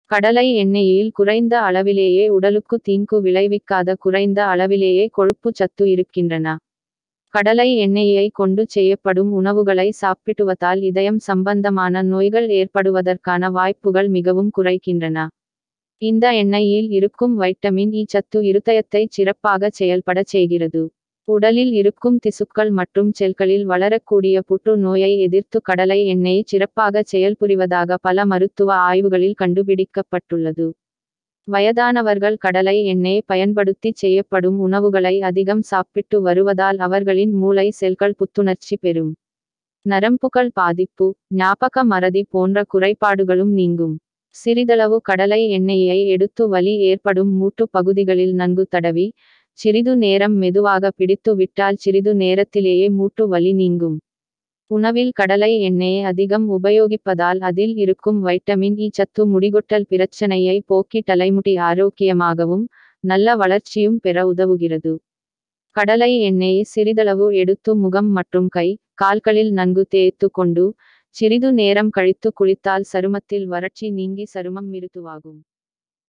கடலை எண்ணெயில் குறைந்த அளவிலேயே உடலுக்கு தீங்கு விளைவிக்காத குறைந்த அளவிலேயே கொழுப்பு சத்து இருக்கின்றன கடலை எண்ணெயை கொண்டு செய்யப்படும் உணவுகளை சாப்பிடுவதால் இதயம் சம்பந்தமான நோய்கள் ஏற்படுவதற்கான வாய்ப்புகள் மிகவும் குறைக்கின்றன இந்த எண்ணெயில் இருக்கும் வைட்டமின் இ சத்து இருதயத்தை சிறப்பாக செயல்பட செய்கிறது உடலில் இருக்கும் திசுக்கள் மற்றும் செல்களில் வளரக்கூடிய புற்று நோயை எதிர்த்து கடலை எண்ணெய் சிறப்பாக செயல்புரிவதாக பல மருத்துவ ஆய்வுகளில் கண்டுபிடிக்கப்பட்டுள்ளது வயதானவர்கள் கடலை எண்ணெய் பயன்படுத்தி செய்யப்படும் உணவுகளை அதிகம் சாப்பிட்டு வருவதால் அவர்களின் மூளை செல்கள் புத்துணர்ச்சி பெறும் நரம்புகள் பாதிப்பு ஞாபக மறதி போன்ற குறைபாடுகளும் நீங்கும் சிறிதளவு கடலை எண்ணெயை எடுத்து வலி ஏற்படும் மூட்டு பகுதிகளில் நன்கு தடவி சிறிது நேரம் மெதுவாக பிடித்து விட்டால் சிறிது நேரத்திலேயே மூட்டு வலி நீங்கும் உணவில் கடலை எண்ணெயை அதிகம் உபயோகிப்பதால் அதில் இருக்கும் வைட்டமின் இ சத்து முடிகொட்டல் பிரச்சனையை போக்கி தலைமுடி ஆரோக்கியமாகவும் நல்ல வளர்ச்சியும் பெற உதவுகிறது கடலை எண்ணெயை சிறிதளவு எடுத்து முகம் மற்றும் கை கால்களில் நன்கு தேய்த்து கொண்டு சிறிது நேரம் கழித்து குளித்தால் சருமத்தில் வறட்சி நீங்கி சருமம் மிருதுவாகும்